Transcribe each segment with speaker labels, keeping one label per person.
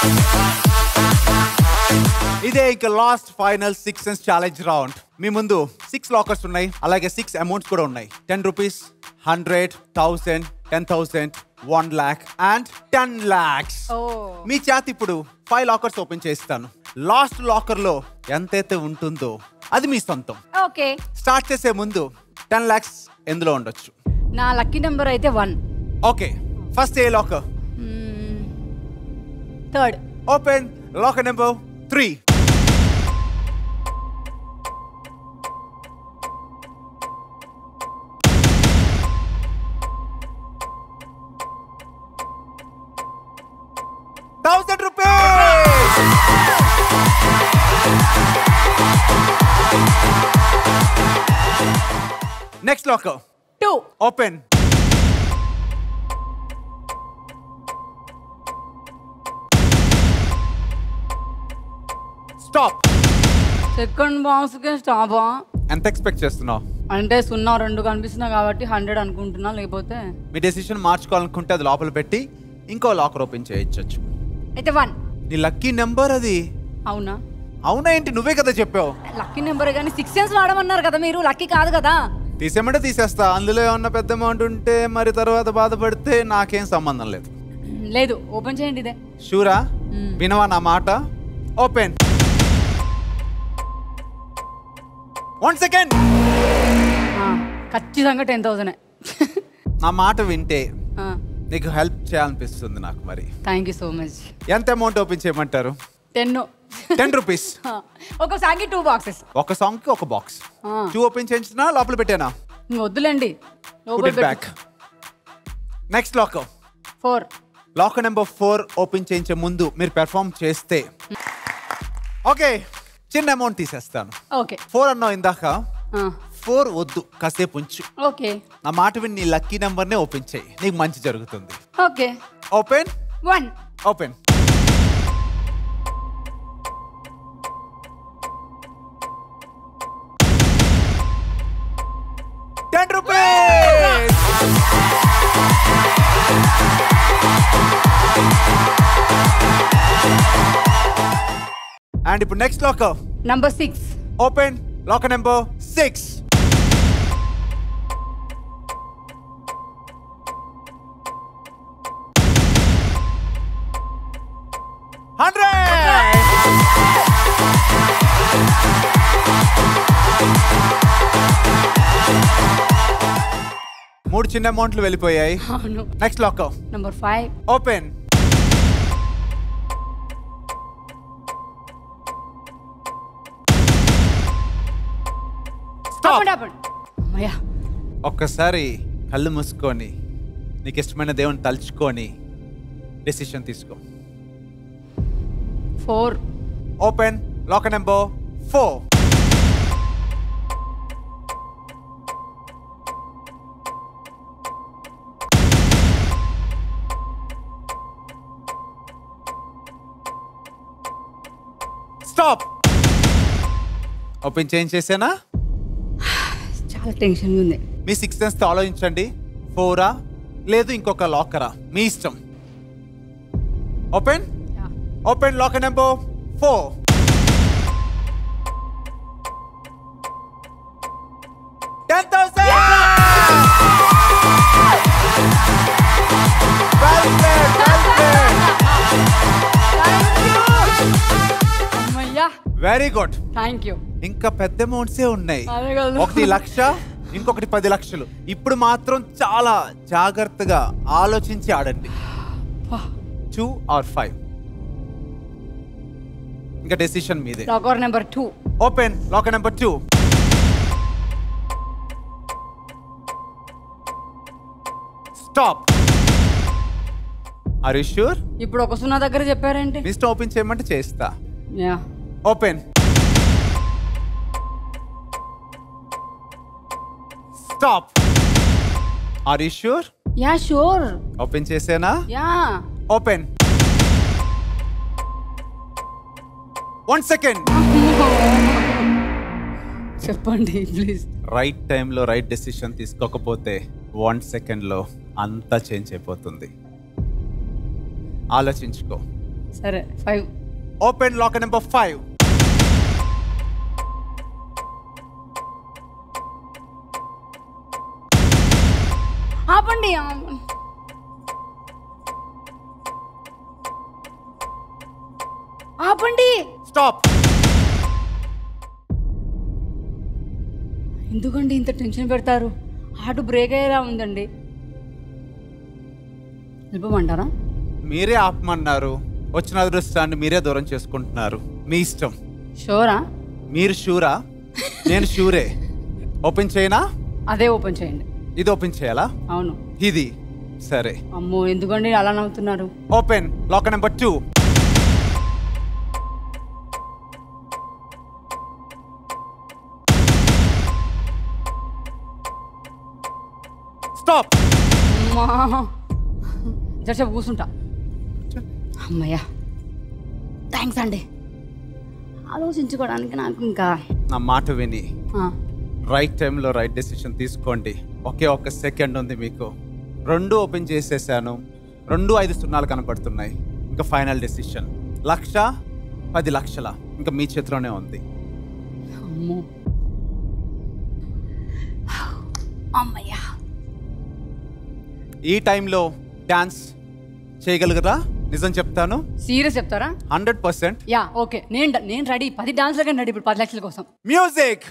Speaker 1: ఇదే ఇంకా last final six sense challenge round మీ ముందు సిక్స్ లాకర్స్ ఉన్నాయి అలాగే సిక్స్ అమౌంట్స్ కూడా ఉన్నాయి ten rupees hundred thousand ten thousand one lakh and ten lakhs
Speaker 2: ఓ
Speaker 1: మీ చేత ఇప్పుడు ఫైవ్ లాకర్స్ ఓపెన్ చేస్తాను లాస్ట్ లాకర్ లో ఎంతైతే ఉంటుందో అది మీ సొంతం
Speaker 2: ఓకే
Speaker 1: స్టార్ట్ చేసే ముందు టెన్ ల్యాక్స్ ఎందులో ఉండొచ్చు
Speaker 2: నా లక్కీ నెంబర్ అయితే one
Speaker 1: okay first A locker
Speaker 2: third
Speaker 1: open locker number three thousand rupees next locker
Speaker 2: two
Speaker 1: open stop
Speaker 2: second box కి స్టాపా
Speaker 1: ఎంత ఎక్స్పెక్ట్ చేస్తున్నావు
Speaker 2: అంటే సున్నా రెండు కనిపిస్తున్నాయి కాబట్టి హండ్రెడ్ అనుకుంటున్నా లేకపోతే
Speaker 1: మీ డెసిషన్ మార్చుకోవాలనుకుంటే అది లోపల పెట్టి ఇంకో లాకర్ ఓపెన్ చేయొచ్చు
Speaker 2: అయితే వన్
Speaker 1: నీ లక్కీ నెంబర్ అది
Speaker 2: అవునా
Speaker 1: అవునా ఏంటి నువ్వే కదా చెప్పావు
Speaker 2: లక్కీ నెంబర్ కానీ సిక్స్ సెన్స్ వాడమన్నారు కదా మీరు లక్కీ కాదు కదా
Speaker 1: తీసేమంటే తీసేస్తా అందులో ఏమన్నా పెద్ద అమౌంట్ ఉంటే మరి తర్వాత బాధపడితే నాకేం సంబంధం లేదు
Speaker 2: లేదు ఓపెన్ చేయండి ఇదే
Speaker 1: షూరా వినవా నా మాట ఓపెన్ వన్ సెకండ్
Speaker 2: ఆ, ఖచ్చితంగా టెన్ థౌసండ్
Speaker 1: నా మాట వింటే నీకు హెల్ప్ చేయాలనిపిస్తుంది నాకు మరి
Speaker 2: థ్యాంక్ యూ సో మచ్
Speaker 1: ఎంత అమౌంట్ ఓపెన్ చేయమంటారు
Speaker 2: టెన్
Speaker 1: టెన్ రూపీస్
Speaker 2: ఒక సాంగ్ టూ బాక్సెస్
Speaker 1: ఒక సాంగ్ కి ఒక బాక్స్
Speaker 2: ఆ.
Speaker 1: టూ ఓపెన్ చేయించినా లోపల పెట్టానా
Speaker 2: వద్దులేండి
Speaker 1: put it back next locker
Speaker 2: four
Speaker 1: locker number four open చేయించే ముందు మీరు పెర్ఫామ్ చేస్తే ఓకే చిన్న అమౌంట్ తీసేస్తాను
Speaker 2: ఓకే
Speaker 1: ఫోర్ అన్నావు ఇందాక ఫోర్ వద్దు కాసేపు ఉంచు
Speaker 2: ఓకే
Speaker 1: నా మాట విని నీ లక్కీ నెంబర్నే ఓపెన్ చేయి నీకు మంచి జరుగుతుంది
Speaker 2: okay
Speaker 1: open
Speaker 2: one
Speaker 1: open ten rupees and ఇప్పుడు next locker
Speaker 2: number six
Speaker 1: open locker number six hundred మూడు చిన్న అమౌంట్లు వెళ్ళిపోయాయి
Speaker 2: అవును
Speaker 1: next locker
Speaker 2: number five
Speaker 1: open stop
Speaker 2: అమ్మయ్యా
Speaker 1: ఒక్కసారి కళ్ళు మూసుకొని నీకు ఇష్టమైన దేవుని తలుచుకొని డెసిషన్ తీసుకో
Speaker 2: four
Speaker 1: open locker number four stop open change చేసేనా
Speaker 2: చాలా టెన్షన్ ఉంది
Speaker 1: మీ సిక్స్ సెన్స్ ఆలోచించండి ఫోరా లేదు ఇంకొక లాకరా మీ ఇష్టం open open locker number four ten thousand
Speaker 2: అమ్మయ్యా
Speaker 1: వెరీ గుడ్
Speaker 2: థ్యాంక్ యూ
Speaker 1: ఇంకా పెద్ద అమౌంట్సే ఉన్నాయి
Speaker 2: అదే కదా.
Speaker 1: ఒకటి లక్ష ఇంకొకటి పది లక్షలు ఇప్పుడు మాత్రం చాలా జాగ్రత్తగా ఆలోచించి ఆడండి టూ ఆర్ ఫైవ్ ఇంకా డెసిషన్ మీదే
Speaker 2: locker number two
Speaker 1: open locker number two stop are you sure
Speaker 2: ఇప్పుడు ఒక సున్నా దగ్గర చెప్పారేంటి
Speaker 1: లిస్ట్ ఓపెన్ చేయమంటే చేస్తా
Speaker 2: yeah
Speaker 1: open stop are you sure
Speaker 2: yeah sure
Speaker 1: open చేసేనా
Speaker 2: యా
Speaker 1: ఓపెన్ వన్ సెకండ్
Speaker 2: చెప్పండి ప్లీజ్
Speaker 1: రైట్ టైంలో రైట్ డెసిషన్ తీసుకోకపోతే వన్ సెకండ్లో అంతా చేంజ్ అయిపోతుంది ఆలోచించుకో
Speaker 2: సరే five
Speaker 1: open locker number five
Speaker 2: ఆపండి ఆపండి. ఆపండి
Speaker 1: స్టాప్
Speaker 2: ఎందుకండి ఇంత టెన్షన్ పెడతారు హార్ట్ బ్రేక్ అయ్యేలా ఉందండి వెళ్ళిపోమంటారా
Speaker 1: మీరే ఆపమన్నారు వచ్చిన అదృష్టాన్ని మీరే దూరం చేసుకుంటున్నారు మీ ఇష్టం
Speaker 2: షోరా
Speaker 1: మీరు షూరా నేను షూరే ఓపెన్ చేయనా
Speaker 2: అదే ఓపెన్ చేయండి
Speaker 1: ఇది ఓపెన్ చేయాలా
Speaker 2: అవును
Speaker 1: ఇది సరే
Speaker 2: అమ్మో ఎందుకండి అలా నవ్వుతున్నారు
Speaker 1: open locker number two stop
Speaker 2: అమ్మా జరసేపు కూర్చుంటా అమ్మయ్యా థ్యాంక్స్ అండి ఆలోచించుకోవడానికి నాకు ఇంకా
Speaker 1: నా మాట విని
Speaker 2: ఆ,
Speaker 1: రైట్ టైంలో రైట్ డెసిషన్ తీసుకోండి ఒకే ఒక్క సెకండ్ ఉంది మీకు రెండు ఓపెన్ చేసేసాను రెండు ఐదు సున్నాలు కనపడుతున్నాయి ఇంకా ఫైనల్ డెసిషన్ లక్ష పది లక్షల ఇంకా మీ చేతిలోనే ఉంది
Speaker 2: అమ్మో అమ్మయ్యా
Speaker 1: ఈ టైంలో డాన్స్ చేయగలగరా నిజం చెప్తాను
Speaker 2: సీరియస్ చెప్తారా
Speaker 1: హండ్రెడ్ పర్సెంట్
Speaker 2: యా ఓకే నేను డ- నేను రెడీ పది డాన్స్లకి రెడీ ఇప్పుడు పది లక్షల కోసం
Speaker 1: మ్యూజిక్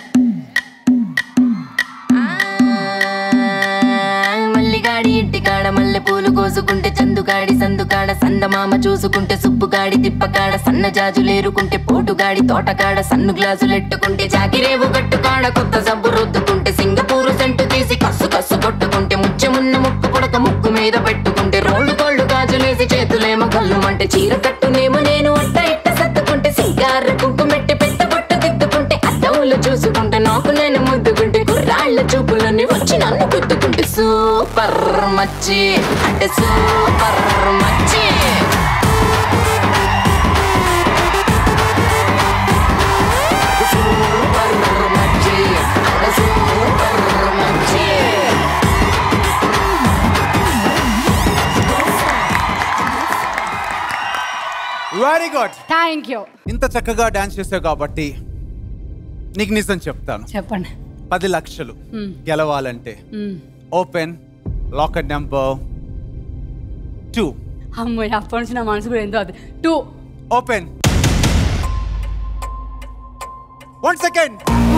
Speaker 3: మల్లిగాడి ఇంటికాడ మల్లె పూలు కోసుకుంటే చందుగాడి సందుకాడ సందమామ చూసుకుంటే సుబ్బుగాడి తిప్పకాడ సన్న జాజులేరుకుంటే పోటుగాడి తోటకాడ సన్ను గ్లాసులెట్టుకుంటే జాకిరేవు కట్టుకాడ కొత్త సబ్బు రుద్దుకుంటే సింగపూరు సెంటు తీసి కస్సు కస్సు కొట్టుకుంటే ముచ్చెమున్న ముక్కు పుడక ముక్కు మీద పెట్టుకుంటే రోళ్ళు కోళ్ళు గాజులేసి చేతులేమో గల్లుమంటే చీర కట్టునేమో నేను అట్ట ఇట్ట సర్దుకుంటే సింగార కుంకుమెట్టి పెద్ద బొట్టు దిద్దుకుంటే అద్దములు చూసుకుంటే నాకు నేను ముద్దుకుంటే కుర్రాళ్ళ చూపులని వచ్చి నన్ను గుద్దుకుంటే సూపర్ మచ్చి అంటే సూపర్ మచ్చి సూపర్ మచ్చి అంటే సూపర్ మచ్చి
Speaker 1: వెరీ గుడ్
Speaker 2: థ్యాంక్ యూ
Speaker 1: ఇంత చక్కగా డాన్స్ చేసావు కాబట్టి నీకు నిజం చెప్తాను
Speaker 2: చెప్పండి
Speaker 1: పది లక్షలు
Speaker 2: మ్మ్.
Speaker 1: గెలవాలంటే
Speaker 2: మ్మ్.
Speaker 1: ఓపెన్ లాకర్ నెంబర్ టూ
Speaker 2: అమ్మయ్య అప్పటి నుంచి నా మనసు కూడా ఎంతో అది టూ
Speaker 1: ఓపెన్ వన్ సెకండ్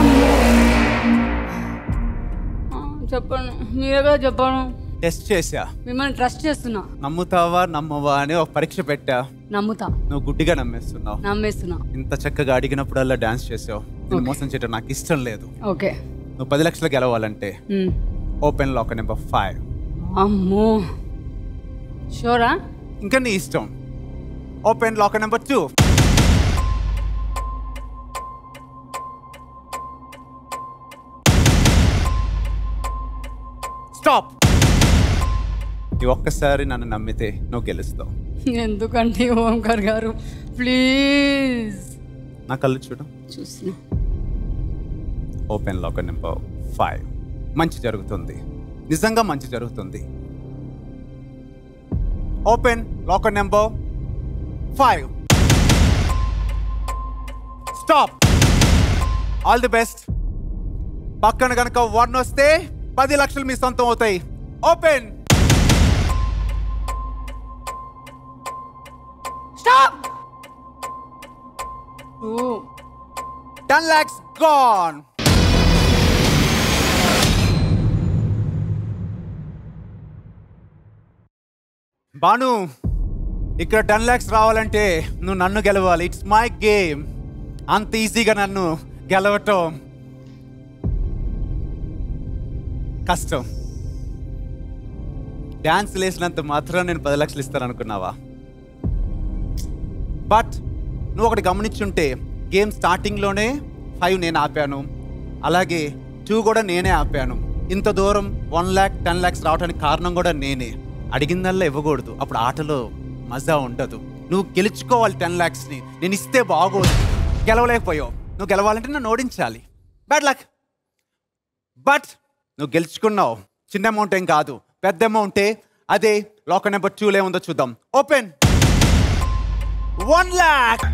Speaker 2: చెప్పండి మీరే కదా చెప్పాను
Speaker 1: టెస్ట్ చేశా
Speaker 2: మిమ్మల్ని ట్రస్ట్ చేస్తున్నా
Speaker 1: నమ్ముతావా నమ్మవా అని ఒక పరీక్ష పెట్టా
Speaker 2: నమ్ముతా
Speaker 1: నువ్వు గుడ్డిగా నమ్మేస్తున్నావు
Speaker 2: నమ్మేస్తున్నా
Speaker 1: ఇంత చక్కగా అడిగినప్పుడల్లా డాన్స్ చేసావు నేను మోసం చేయడం నాకు ఇష్టం లేదు
Speaker 2: ఓకే
Speaker 1: నువ్వు పది లక్షలు గెలవాలంటే
Speaker 2: మ్మ్.
Speaker 1: ఓపెన్ లాకర్ నెంబర్ ఫైవ్
Speaker 2: అమ్మో షోరా
Speaker 1: ఇంకా నీ ఇష్టం open locker number two stop ఈ ఒక్కసారి నన్ను నమ్మితే నువ్వు గెలుస్తావు
Speaker 2: ఎందుకంటే ఓంకార్ గారు ప్లీజ్
Speaker 1: నా కళ్ళు చూడు
Speaker 2: చూస్తున్నా
Speaker 1: ఓపెన్ లాకర్ నెంబర్ ఫైవ్ మంచి జరుగుతుంది నిజంగా మంచి జరుగుతుంది open locker number five stop all the best పక్కన కనుక వన్ వస్తే పది లక్షలు మీ సొంతం అవుతాయి open
Speaker 2: stop two
Speaker 1: ten lakhs gone బాను ఇక్కడ టెన్ లాక్స్ రావాలంటే నువ్వు నన్ను గెలవాలి ఇట్స్ మై గేమ్ అంత ఈజీగా నన్ను గెలవటం కష్టం డ్యాన్స్ లేసినంత మాత్రం నేను పది లక్షలు ఇస్తాను అనుకున్నావా బట్ నువ్వు ఒకటి గమనించుంటే గేమ్ స్టార్టింగ్లోనే ఫైవ్ నేను ఆపాను అలాగే టూ కూడా నేనే ఆపాను ఇంత దూరం వన్ ల్యాక్ టెన్ ల్యాక్స్ రావడానికి కారణం కూడా నేనే అడిగిందల్లా ఇవ్వకూడదు అప్పుడు ఆటలో మజా ఉండదు నువ్వు గెలుచుకోవాలి టెన్ ల్యాక్స్ని నేను ఇస్తే బాగోదు గెలవలేకపోయావు నువ్వు గెలవాలంటే నన్ను ఓడించాలి బ్యాడ్ లక్ బట్ నువ్వు గెలుచుకున్నావు చిన్న అమౌంట్ ఏం కాదు పెద్ద అమౌంటే అదే లాకర్ నెంబర్ టూలో ఏముందో చూద్దాం ఓపెన్ వన్ ల్యాక్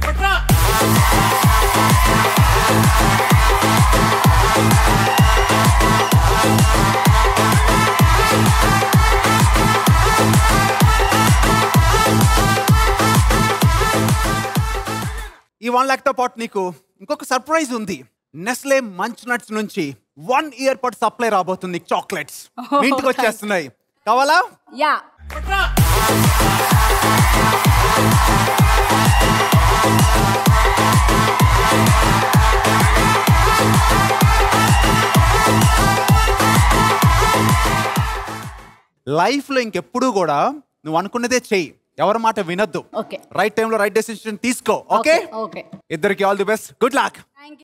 Speaker 1: ఈ వన్ ల్యాక్ తో పాటు నీకు ఇంకొక సర్ప్రైజ్ ఉంది నెస్లే మంచ్ నట్స్ నుంచి వన్ ఇయర్ పాటు సప్లై రాబోతుంది చాక్లెట్స్ మీ ఇంటికి వచ్చేస్తున్నాయి కావాలా
Speaker 2: యా
Speaker 1: లైఫ్ లో ఇంకెప్పుడు కూడా నువ్వు అనుకున్నదే చెయ్యి ఎవరి మాట వినొద్దు
Speaker 2: ఓకే
Speaker 1: రైట్ టైంలో రైట్ డెసిషన్ తీసుకో ఓకే
Speaker 2: ఓకే
Speaker 1: ఇద్దరికి all the best good luck